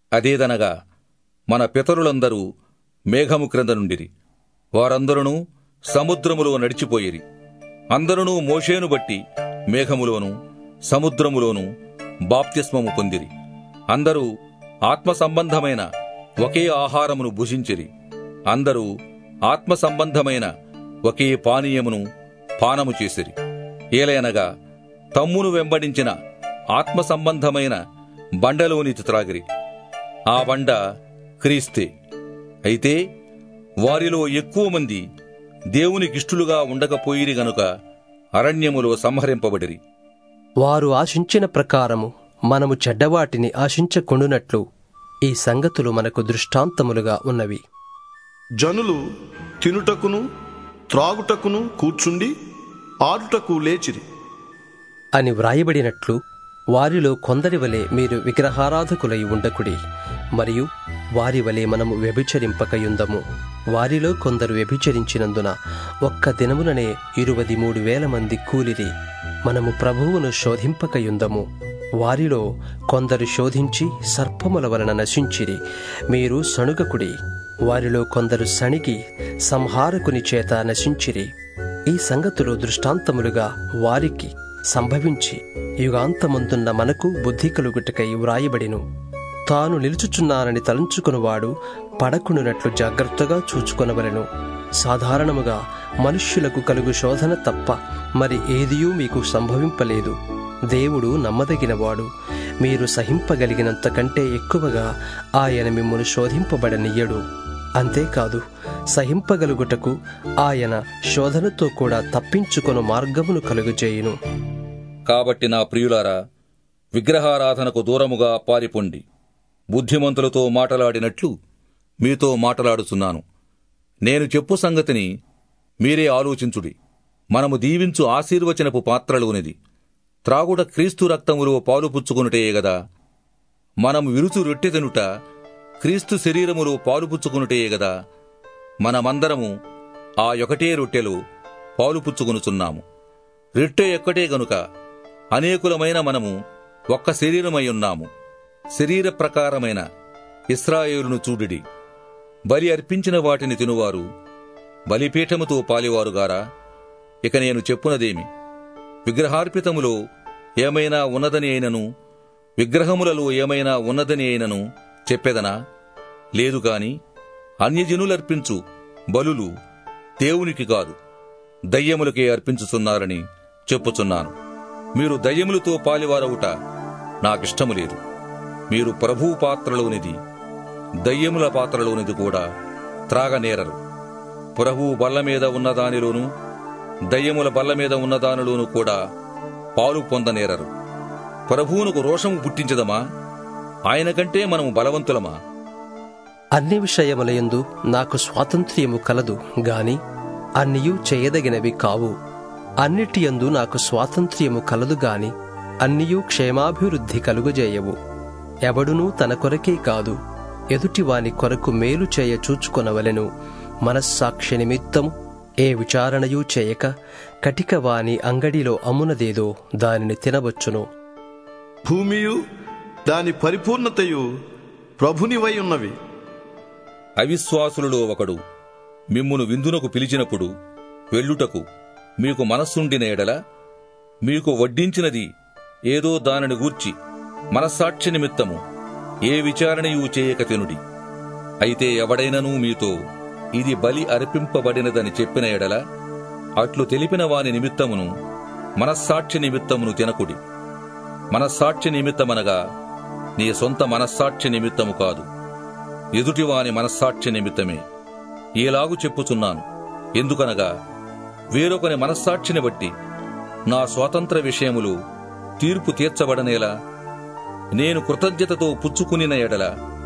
అదేదనగా మన పితరులందరూ మేఘము క్రింద నుండిరి వారందరూ సముద్రములో నడిచిపోయిరి అందరూ మోషేను బట్టి మేఘములోను సముద్రములోను బాప్తిస్మము పొందిరి అందరూ ఆత్మ సంబంధమైన ఒకే ఆహారమును భుజించిరి అందరూ ఆత్మ సంబంధమైన ఒకే పానీయమును పానము చేసిరి ఏలయనగా తమ్మును వెంబడించిన ఆత్మ సంబంధమైన బండలోనిది త్రాగిరి ఆ బండ క్రీస్తే అయితే వారిలో ఎక్కువ మంది దేవునికిష్టులుగా ఉండకపోయిరి గనుక అరణ్యములో సంహరింపబడిరి వారు ఆశించిన ప్రకారము మనము చెడ్డవాటిని ఆశించకుండునట్లు ఈ సంగతులు మనకు దృష్టాంతములుగా ఉన్నవి జనులు తినుటకును త్రాగుటకును కూర్చుండి ఆడుటకు లేచిరి అని వ్రాయబడినట్లు వారిలో కొందరి వలె మీరు విగ్రహారాధకులై ఉండకుడి మరియు వారి వలె మనము వ్యభిచరింపకయుందము వారిలో కొందరు వ్యభిచరించినందున ఒక్క దినముననే ఇరువది మూడు వేల మంది కూలిరి మనము ప్రభువును శోధింపకయుందము వారిలో కొందరు శోధించి సర్పముల వలన నశించిరి మీరు సణుగకుడి వారిలో కొందరు సణిగి సంహారకుని చేత నశించిరి ఈ సంగతులు దృష్టాంతములుగా వారికి సంభవించి యుగాంతమందున్న మనకు బుద్ధి కలుగుటకై వ్రాయబడిను తాను నిలుచుచున్నానని తలంచుకునివాడు పడకుండునట్లు జాగ్రత్తగా చూచుకొనవలెను సాధారణముగా మనుష్యులకు కలుగు శోధన తప్ప మరి ఏదియూ మీకు సంభవింపలేదు దేవుడు నమ్మదగినవాడు మీరు సహింపగలిగినంత కంటే ఎక్కువగా ఆయన మిమ్మల్ని శోధింపబడనియ్యడు అంతేకాదు సహింపగలుగుటకు ఆయన శోధనతో కూడా తప్పించుకొను మార్గమును కలుగజేయును కాబట్టి నా ప్రియులారా విగ్రహారాధనకు దూరముగా పారిపొండి బుద్ధిమంతులతో మాటలాడినట్లు మీతో మాటలాడుచున్నాను నేను చెప్పు సంగతిని మీరే ఆలోచించుడి మనము దీవించు ఆశీర్వచనపు పాత్రలోనిది త్రాగుట క్రీస్తు రక్తములో పాలు పుచ్చుకొనుటే గదా మనము విరుచు రొట్టె తినుట క్రీస్తు శరీరములో పాలు పుచ్చుకొనుటే గదా మనమందరము ఆ ఒకటే రొట్టెలో పాలు పుచ్చుకొనుచున్నాము రొట్టె ఎక్కటే గనుక అనేకులమైన మనము ఒక్క శరీరమై ఉన్నాము శరీర ప్రకారమైన ఇస్రాయేలును చూడిడి బలి అర్పించిన వాటిని తినువారు బలిపీఠముతో పాలివారుగారా ఇక నేను చెప్పునదేమి విగ్రహార్పితములో ఏమైనా ఉన్నదని అయినను విగ్రహములలో ఏమైనా ఉన్నదని అయినను చెప్పెదనా లేదు కాని అన్యజనులర్పించు బలులు దేవునికి కాదు దయ్యములకే అర్పించుచున్నారని చెప్పుచున్నాను మీరు దయ్యములతో పాలివారవుట నాకిష్టము లేదు మీరు ప్రభువు పాత్రలోనిది దయ్యముల పాత్రలోనిది కూడా త్రాగనేరరు ప్రభువు బల్ల మీద ఉన్నదానిలోనూ దయ్యముల బల్ల మీద ఉన్నదానిలోనూ కూడా పాలు పొందనేరరు ప్రభువునకు రోషము పుట్టించదమా ఆయన కంటే మనము బలవంతులమా అన్ని విషయములయందు నాకు స్వాతంత్ర్యము కలదు గాని అన్నియు చేయదగినవి కావు అన్నిటియందు నాకు స్వాతంత్ర్యము కలదు గాని అన్నియు క్షేమాభివృద్ధి కలుగజేయవు ఎవడునూ తన కొరకే కాదు ఎదుటివాని కొరకు మేలు చేయ చూచుకొనవలెను మనస్సాక్షి నిమిత్తము ఏ విచారణయూ చేయక కటికవాని అంగడిలో అమ్మునదేదో దానిని తినవచ్చును భూమియు దాని పరిపూర్ణతయు ప్రభునివై ఉన్నవి అవిశ్వాసులలో ఒకడు మిమ్మును విందునకు పిలిచినప్పుడు వెళ్ళుటకు మీకు మనస్సుండిన ఎడల మీకు వడ్డించినది ఏదో దానిని గూర్చి మనస్సాక్షి నిమిత్తము ఏ విచారణయూ చేయక తినుడి అయితే ఎవడైనను మీతో ఇది బలి అర్పింపబడినదని చెప్పిన ఎడల అట్లు తెలిపిన వాని నిమిత్తమును మనస్సాక్షి నిమిత్తమును తినకుడి మనస్సాక్షి నిమిత్తమనగా నీ సొంత మనస్సాక్షి నిమిత్తము కాదు ఎదుటివాని మనస్సాక్షి నిమిత్తమే ఈలాగు చెప్పుచున్నాను ఎందుకనగా వేరొకని మనస్సాక్షిని బట్టి నా స్వాతంత్ర విషయములు తీర్పు తీర్చబడనేలా నేను కృతజ్ఞతతో పుచ్చుకునిన ఎడల